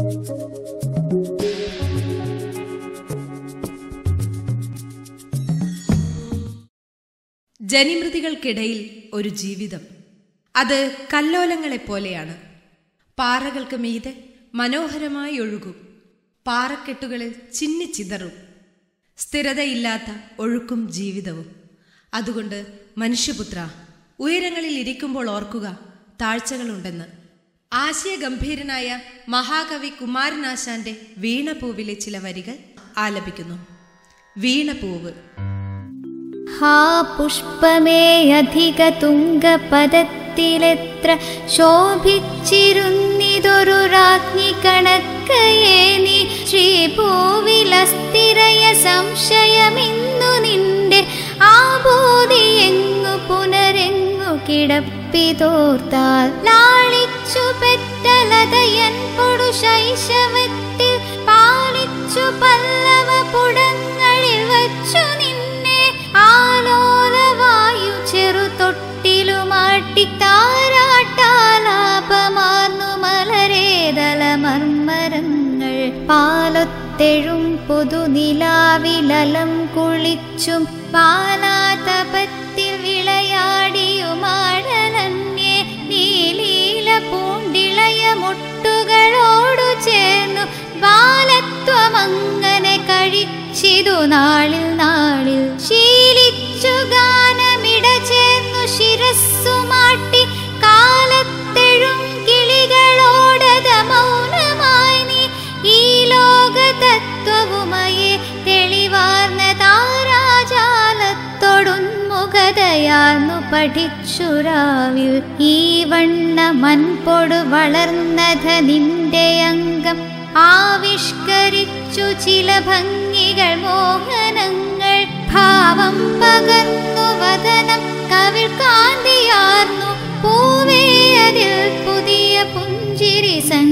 ജനിമൃതികൾക്കിടയിൽ ഒരു ജീവിതം അത് കല്ലോലങ്ങളെപ്പോലെയാണ് പാറകൾക്ക് മീതെ മനോഹരമായി ഒഴുകും പാറക്കെട്ടുകളിൽ ചിന്നിച്ചിതറും സ്ഥിരതയില്ലാത്ത ഒഴുക്കും ജീവിതവും അതുകൊണ്ട് മനുഷ്യപുത്ര ഉയരങ്ങളിൽ ഇരിക്കുമ്പോൾ ഓർക്കുക താഴ്ചകളുണ്ടെന്ന് ആശയഗംഭീരനായ മഹാകവി കുമാരനാശാന്റെ വീണപൂവിലെ ചില വരികൾ ആലപിക്കുന്നു വീണപൂവ് ഹാ പുഷ്പമേ അധിക തുംഗപദത്തിലെത്ര ശോഭിച്ചിരുന്നിതൊരു രാജ്ഞി കണക്കയേ നീ ശ്രീഭൂവിലസ്ഥിരയ സംശയമിന്നു നിന്റെ ആബോധി എങ്ങു പുനരെങ്ങു കിടപ്പിതോർത്താൽ ലാളിച്ചു പെറ്റലതയൻ പൊടു ശൈശവത്തിൽ പാലിച്ചു പല്ലവ പുടങ്ങളിൽ വച്ചു നിന്നെ ആലോലവായു ചെറു തൊട്ടിലുമാട്ടി താരാട്ടാലാപമാർന്നു മലരേതല മർമരങ്ങൾ പാലൊത്തെഴും പൊതുനിലാവിലലം കുളിച്ചും പാലാതപത്തിൽ വിളയാടിയുമാടലന്യേ നീലീല പൂണ്ടിളയ മുട്ടുകളോടു ചേർന്നു ബാലത്വമങ്ങനെ കഴിച്ചിതു നാളിൽ നാളിൽ ശീലിച്ചു ഗാനമിട ചേർന്നു ശിരസ്സുമാട്ടി കാലത്തെഴും കിളികളോടത മൗനമായി നീ ഈ ലോക തത്വവുമയെ തെളിവാർന്ന താരാജാലത്തോടുന്മുഖതയാർന്നു പഠിച്ചുരാവിൽ ഈ വണ്ണ മൺപൊടു വളർന്നത നിന്റെ അംഗം ആവിഷ്കരിച്ചു ചില ഭംഗികൾ മോഹനങ്ങൾ ഭാവം പകർന്നു വദനം കവിൾ കാന്തിയാർന്നു പൂവേ അതിൽ പുതിയ പുഞ്ചിരി സഞ്ച